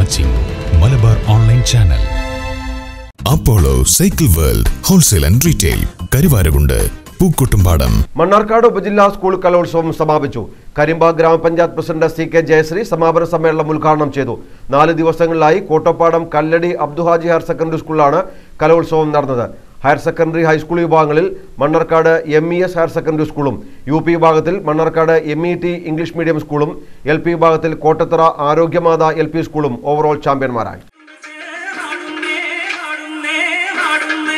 watching Malabar online channel Apollo cycle world wholesale and retail Karuvarakundu Pookkottumpadam Mannarkkad ഉപജില്ലാ school കലോത്സവം സമാപിച്ചു കരിമ്പ ഗ്രാമപഞ്ചായത്ത് പ്രസിഡന്റ് സി കെ ജയശ്രീ സമാപന സമ്മേളനം ഉദ്ഘാടനം ചെയ്തു നാല് ദിവസങ്ങളിലായി കോട്ടപ്പാടം കല്ലടി അബ്ദുഹാജി ഹയർ സെക്കൻഡറി സ്കൂളിലാണ് കലോത്സവം നടന്നത് ഹയർ സെക്കൻഡറി ഹൈസ്കൂൾ വിഭാഗങ്ങളിൽ Mannarkkad M E S higher secondary സ്കൂളും യു പി വിഭാഗത്തിൽ Mannarkkad M E T English medium സ്കൂളും എൽ പി വിഭാഗത്തിൽ കോട്ടത്തറ ആരോഗ്യമാത എൽ പി സ്കൂളും ഓവറോൾ ചാമ്പ്യന്മാരായി നാടുന്നേ നാടുന്നേ നാടുന്നേ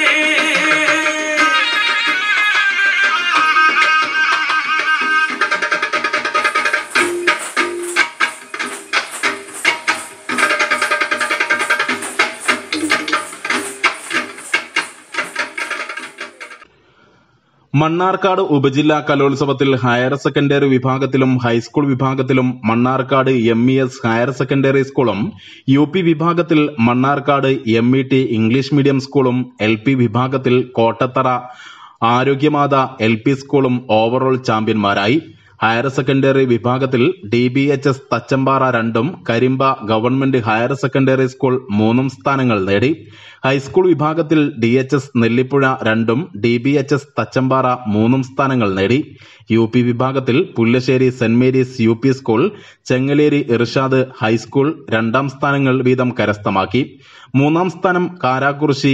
മണ്ണാർക്കാട് ഉപജില്ലാ കലോത്സവത്തിൽ ഹയർ സെക്കൻഡറി വിഭാഗത്തിലും ഹൈസ്കൂൾ വിഭാഗത്തിലും Mannarkkad M E S higher secondary സ്കൂളും യു പി വിഭാഗത്തിൽ Mannarkkad M E T English medium സ്കൂളും എൽ പി വിഭാഗത്തിൽ കോട്ടത്തറ ആരോഗ്യമാത എൽ പി സ്കൂളും ഓവറോൾ ചാമ്പ്യന്മാരായി ഹയർ സെക്കൻഡറി വിഭാഗത്തിൽ D B H S Thachampara രണ്ടും Karimba government higher secondary school മൂന്നും സ്ഥാനങ്ങൾ നേടി ഹൈസ്കൂൾ വിഭാഗത്തിൽ ഡി എച്ച് എസ് നെല്ലിപ്പുഴ രണ്ടും D B H S Thachampara മൂന്നും സ്ഥാനങ്ങൾ നേടി യു പി വിഭാഗത്തിൽ Pullassery Saint Mary's U P school Chengaleri Irshad high school രണ്ടാം സ്ഥാനങ്ങൾ വീതം കരസ്ഥമാക്കി മൂന്നാം സ്ഥാനം കാരാക്കുറിശി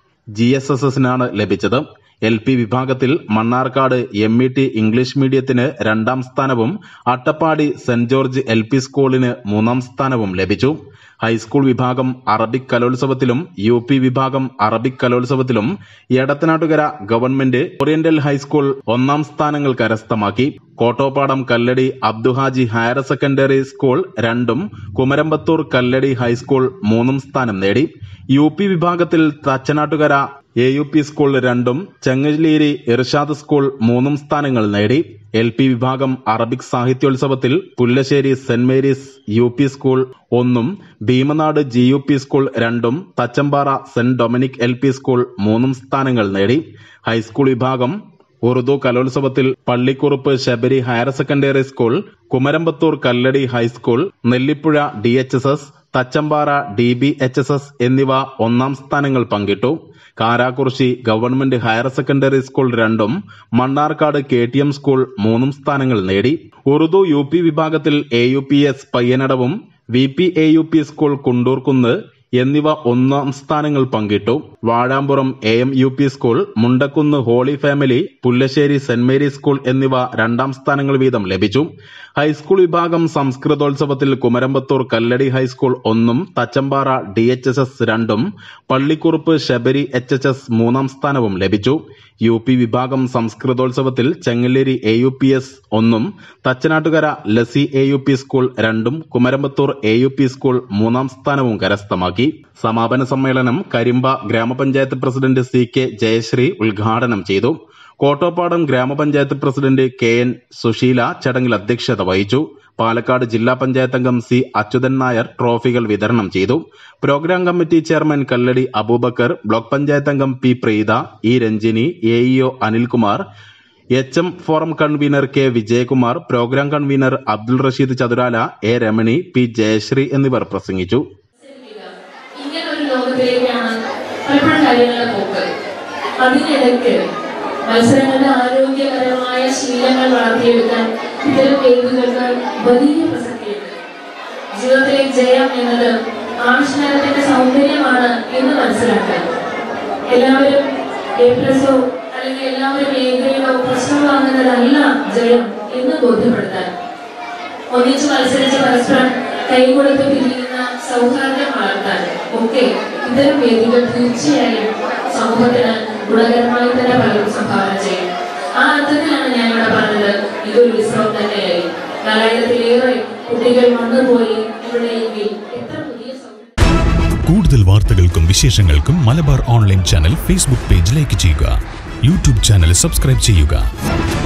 ജി എസ് എസ് എസിനാണ് ലഭിച്ചത് എൽ പി വിഭാഗത്തിൽ Mannarkkad M E T English മീഡിയത്തിന് രണ്ടാം സ്ഥാനവും Attappadi Saint George L P സ്കൂളിന് മൂന്നാം സ്ഥാനവും ലഭിച്ചു ഹൈസ്കൂൾ വിഭാഗം അറബിക് കലോത്സവത്തിലും യു പി വിഭാഗം അറബിക് കലോത്സവത്തിലും എടത്തനാട്ടുകര ഗവൺമെന്റ് ഓറിയന്റൽ ഹൈസ്കൂൾ ഒന്നാം സ്ഥാനങ്ങൾ കരസ്ഥമാക്കി Kottoppadam Kalladi Abduhaji higher secondary school രണ്ടും കുമരമ്പത്തൂർ കല്ലടി ഹൈസ്കൂൾ മൂന്നും സ്ഥാനം നേടി യു പി വിഭാഗത്തിൽ Thachanattukara A U P school രണ്ടും ചെങ്ങലേരി ഇർഷാദ് സ്കൂൾ മൂന്നും സ്ഥാനങ്ങൾ നേടി എൽ പി വിഭാഗം അറബിക് സാഹിത്യോത്സവത്തിൽ Pullassery Saint Mary's U P school ഒന്നും Bheemanad G U P school രണ്ടും Thachampara Saint Dominic L P school മൂന്നും സ്ഥാനങ്ങൾ നേടി ഹൈസ്കൂൾ വിഭാഗം ഉറുദു കലോത്സവത്തിൽ Pallikkurup Sabari higher secondary school Kumaramputhur Kalladi high school Nellipuzha D H S S Thachampara D B H S S എന്നിവ ഒന്നാം സ്ഥാനങ്ങൾ പങ്കിട്ടു കാരാക്കുറിശി ഗവൺമെന്റ് ഹയർ സെക്കൻഡറി സ്കൂൾ രണ്ടും Mannarkkad K T M school മൂന്നും സ്ഥാനങ്ങൾ നേടി ഉറുദു യു പി വിഭാഗത്തിൽ എ യു പി എസ് പയ്യനടവും V P A U P school Kundoorkunnu എന്നിവ ഒന്നാം സ്ഥാനങ്ങൾ പങ്കിട്ടു Vazhampuram A M U P school Mundakkunnu Holy Family Pullassery Saint Mary's school എന്നിവ രണ്ടാം സ്ഥാനങ്ങൾ വീതം ലഭിച്ചു ഹൈസ്കൂൾ വിഭാഗം സംസ്കൃതോത്സവത്തിൽ കുമരമ്പത്തൂർ കല്ലടി ഹൈസ്കൂൾ ഒന്നും Thachampara D H S S രണ്ടും Pallikkurup Sabari H H S മൂന്നാം സ്ഥാനവും ലഭിച്ചു യു പി വിഭാഗം സംസ്കൃതോത്സവത്തിൽ Chengaleri A U P S ഒന്നും തച്ചനാട്ടുകര ലസി എ യു പി സ്കൂൾ രണ്ടും Kumaramputhur A U P school മൂന്നാം സ്ഥാനവും കരസ്ഥമാക്കി സമാപന സമ്മേളനം കരിമ്പ ഗ്രാമപഞ്ചായത്ത് പ്രസിഡന്റ് സി കെ ജയശ്രീ ഉദ്ഘാടനം ചെയ്തു കോട്ടോപ്പാടം ഗ്രാമപഞ്ചായത്ത് പ്രസിഡന്റ് കെ എൻ സുശീല ചടങ്ങിൽ അധ്യക്ഷത വഹിച്ചു പാലക്കാട് ജില്ലാ പഞ്ചായത്ത് അംഗം സി അച്യുതൻ നായർ ട്രോഫികൾ വിതരണം ചെയ്തു program committee chairman Kalladi Aboobacker block panchayat അംഗം P Preetha E Ranjini A E O Anilkumar H M forum convener K Vijayakumar program convener Abdul Rasheed Chathurala A Ramani P Jayasree എന്നിവർ പ്രസംഗിച്ചു ഇങ്ങനെ ഒരു ലോകത്തിലേക്കാണ് പലപ്പോഴും കാര്യങ്ങളുടെ പോക്ക് അതിനിടയ്ക്ക് മത്സരങ്ങളുടെ ആരോഗ്യകരമായ ശീലങ്ങൾ വളർത്തിയെടുക്കാൻ ഇത്തരം വേദികൾക്ക് വലിയ പ്രസക്തിയുണ്ട് ജീവിതത്തിലെ ജയം എന്നത് ആവിഷ്കാരത്തിന്റെ സൗന്ദര്യമാണ് എന്ന് മനസ്സിലാക്കാൻ എല്ലാവരും എ പ്ലസോ അല്ലെങ്കിൽ എല്ലാവരും ഏകയോ പ്രശ്നം വാങ്ങുന്നതല്ല ജയം എന്ന് ബോധ്യപ്പെടുത്താൻ ഒന്നിച്ച് മത്സരിച്ച് പരസ്പരം കൈകൊടുത്ത് പിരിയുന്ന സൗഹാർദ്ദം വളർത്താൻ ഒക്കെ ഇത്തരം വേദികൾ തീർച്ചയായും സമൂഹത്തിന് ഗുണകരമായി തന്നെ പലരും സംഭാവന ചെയ്യും ആ അർത്ഥത്തിലാണ് ഞാൻ ഇവിടെ പറഞ്ഞത് ഇതൊരു ഉത്സവം തന്നെയായി നാലായിരത്തിലേറെ കുട്ടികൾ വന്നുപോയി ഇവിടെയെങ്കിൽ എത്ര പുതിയ സൗകര്യം കൂടുതൽ വാർത്തകൾക്കും വിശേഷങ്ങൾക്കും Malabar online channel Facebook page like ചെയ്യുക യൂട്യൂബ് ചാനൽ സബ്സ്ക്രൈബ് ചെയ്യുക